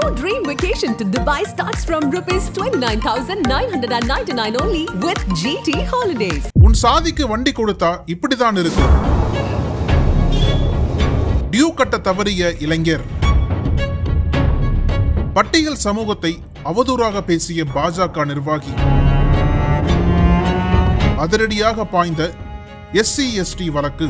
Your dream vacation to Dubai starts from rupees 29,999 only with GT Holidays. உன் சாதிக்கு வண்டி கொடுத்தா இப்படிதான் இருக்கும் டியூ கட்ட தவறிய இளைஞர் பட்டியல் சமூகத்தை அவதூறாக பேசிய பாஜக நிர்வாகி அதிரடியாக பாய்ந்த எஸ்சி எஸ்டி வழக்கு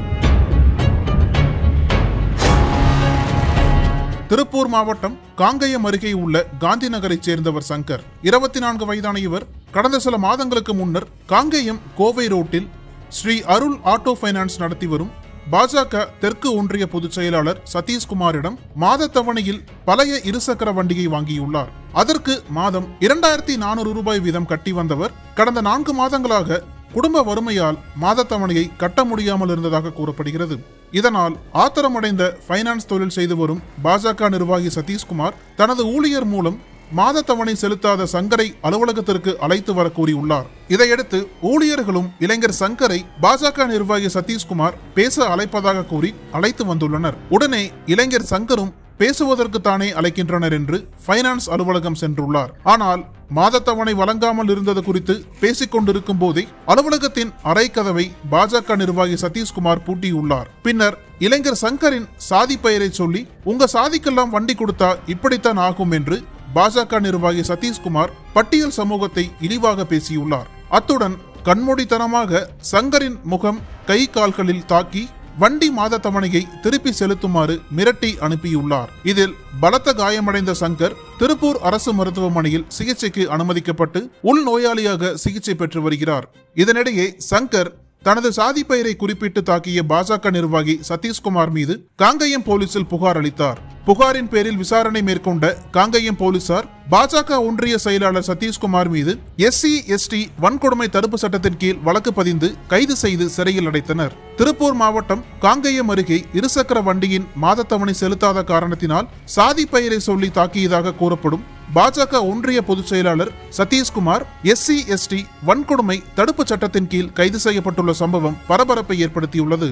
திருப்பூர் மாவட்டம் காங்கயம் அருகே உள்ள காந்தி நகரைச் சேர்ந்தவர் சங்கர் இருபத்தி நான்கு வயதான இவர் கடந்த சில மாதங்களுக்கு முன்னர் காங்கேயம் கோவை ரோட்டில் ஸ்ரீ அருள் ஆட்டோ ஃபைனான்ஸ் நடத்தி வரும் பாஜக தெற்கு ஒன்றிய பொதுச் செயலாளர் சதீஷ்குமாரிடம் மாத தவணையில் பழைய இருசக்கர வண்டியை வாங்கியுள்ளார் அதற்கு மாதம் இரண்டாயிரத்தி நானூறு ரூபாய் வீதம் கட்டி வந்தவர் கடந்த நான்கு மாதங்களாக குடும்ப வறுமையால் மாத தவணையை கட்ட முடியாமல் இருந்ததாக கூறப்படுகிறது இதனால் ஆத்திரமடைந்த ஃபைனான்ஸ் தொழில் செய்து வரும் பாஜக நிர்வாகி சதீஷ்குமார் தனது ஊழியர் மூலம் மாத தவணை செலுத்தாத சங்கரை அலுவலகத்திற்கு அழைத்து வர கூறியுள்ளார் இதையடுத்து ஊழியர்களும் இளைஞர் சங்கரை பாஜக நிர்வாகி சதீஷ்குமார் பேச அழைப்பதாக கூறி அழைத்து வந்துள்ளனர் உடனே இளைஞர் சங்கரும் பேசுவதற்கு தானே அழைக்கின்றனர் என்று ஃபைனான்ஸ் அலுவலகம் சென்றுள்ளார் ஆனால் மாதத்தவணை வழங்காமல் இருந்தது குறித்து பேசிக் கொண்டிருக்கும் போதே அலுவலகத்தின் அறை கதவை பாஜக நிர்வாகி சதீஷ்குமார் பூட்டியுள்ளார் பின்னர் இளைஞர் சங்கரின் சாதி பெயரை சொல்லி உங்க சாதிக்கெல்லாம் வண்டி கொடுத்தா இப்படித்தான் ஆகும் என்று பாஜக நிர்வாகி சதீஷ்குமார் பட்டியல் சமூகத்தை இழிவாக பேசியுள்ளார் அத்துடன் கண்மூடித்தனமாக சங்கரின் முகம் கை கால்களில் தாக்கி வண்டி மாத தவணையை திருப்பி செலுத்துமாறு மிரட்டி அனுப்பியுள்ளார் இதில் பலத்த காயமடைந்த சங்கர் திருப்பூர் அரசு மருத்துவமனையில் சிகிச்சைக்கு அனுமதிக்கப்பட்டு உள்நோயாளியாக சிகிச்சை பெற்று வருகிறார் இதனிடையே சங்கர் தனது சாதி பெயரை குறிப்பிட்டு தாக்கிய பாஜக நிர்வாகி சதீஷ்குமார் மீது காங்கயம் போலீசில் புகார் அளித்தார் புகாரின் பேரில் விசாரணை மேற்கொண்ட காங்கயம் போலீசார் பாஜக ஒன்றிய செயலாளர் சதீஷ்குமார் மீது எஸ்சி எஸ்டி வன்கொடுமை தடுப்பு சட்டத்தின் கீழ் வழக்கு பதிந்து கைது செய்து சிறையில் அடைத்தனர் திருப்பூர் மாவட்டம் காங்கயம் அருகே இருசக்கர வண்டியின் மாதத்தவணை செலுத்தாத காரணத்தினால் சாதி பெயரை சொல்லி தாக்கியதாக கூறப்படும் பாஜக ஒன்றிய பொதுச் செயலாளர் சதீஷ்குமார் எஸ்சி எஸ்டி வன்கொடுமை தடுப்பு சட்டத்தின் கீழ் கைது செய்யப்பட்டுள்ள சம்பவம் பரபரப்பை ஏற்படுத்தியுள்ளது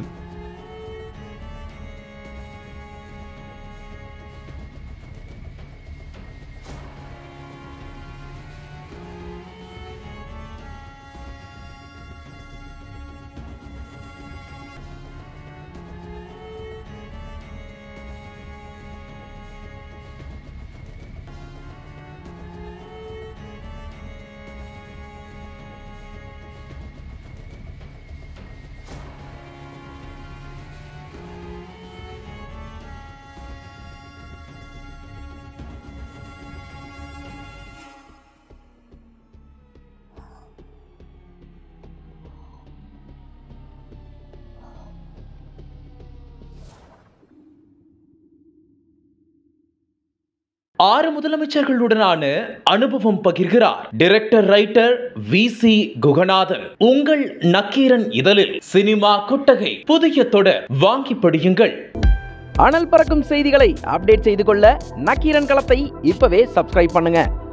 ஆறு முதலமைச்சர்களுடனான அனுபவம் பகிர்கிறார் director writer V C Guhanathan உங்கள் நக்கீரன் இதழில் சினிமா கொட்டகை புதிய தொடர் வாங்கி படியுங்கள் அனல் பறக்கும் செய்திகளை அப்டேட் செய்து கொள்ள நக்கீரன் களத்தை இப்பவே சப்ஸ்கிரைப் பண்ணுங்க